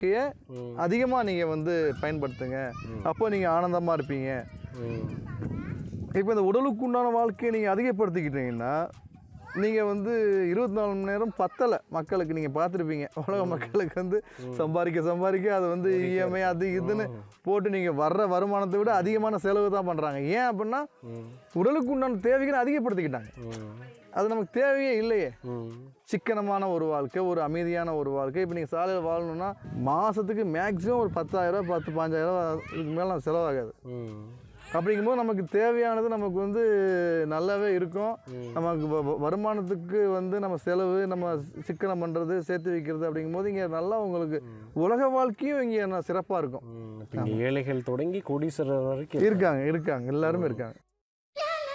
வாழ்க்கையை அதிகமாக நீங்கள் வந்து பயன்படுத்துங்க அப்போ நீங்கள் ஆனந்தமாக இருப்பீங்க ம். இப்போ இந்த உடலுக்கு உண்டான வாழ்க்கையை நீங்கள் அதிகப்படுத்திக்கிட்டீங்கன்னா நீங்கள் வந்து இருபத்தி நாலு மணி நேரம் பத்தலை மக்களுக்கு நீங்கள் பார்த்துருப்பீங்க உலக மக்களுக்கு வந்து சம்பாதிக்க சம்பாதிக்க அது வந்து இஎம்ஐ அது இதுன்னு போட்டு நீங்கள் வர்ற வருமானத்தை விட அதிகமான செலவு தான் பண்ணுறாங்க ஏன் அப்படின்னா உடலுக்கு உண்டான தேவைகளை அதிகப்படுத்திக்கிட்டாங்க ம். அது நமக்கு தேவையே இல்லையே ம். சிக்கனமான ஒரு வாழ்க்கை ஒரு அமைதியான ஒரு வாழ்க்கை இப்போ நீங்கள் சாலையில் வாழணும்னா மாதத்துக்கு மேக்ஸிமம் ஒரு பத்தாயிரம் பத்து பாஞ்சாயிரம் இதுக்கு மேலே செலவாகாது ம். அப்படிங்கும்போது நமக்கு தேவையானது நமக்கு வந்து நல்லாவே இருக்கும் நமக்கு வ- வ- வருமானத்துக்கு வந்து நம்ம செலவு நம்ம சிக்கனம் பண்ணுறது சேர்த்து வைக்கிறது அப்படிங்கும்போது இங்கே நல்லா உங்களுக்கு உலக வாழ்க்கையும் இங்கே சிறப்பாக இருக்கும் ம். இப்ப இங்க ஏழைகள் தொடங்கி கோடீஸ்வரர் வரைக்கும் இருக்காங்க இருக்காங்க எல்லாருமே இருக்காங்க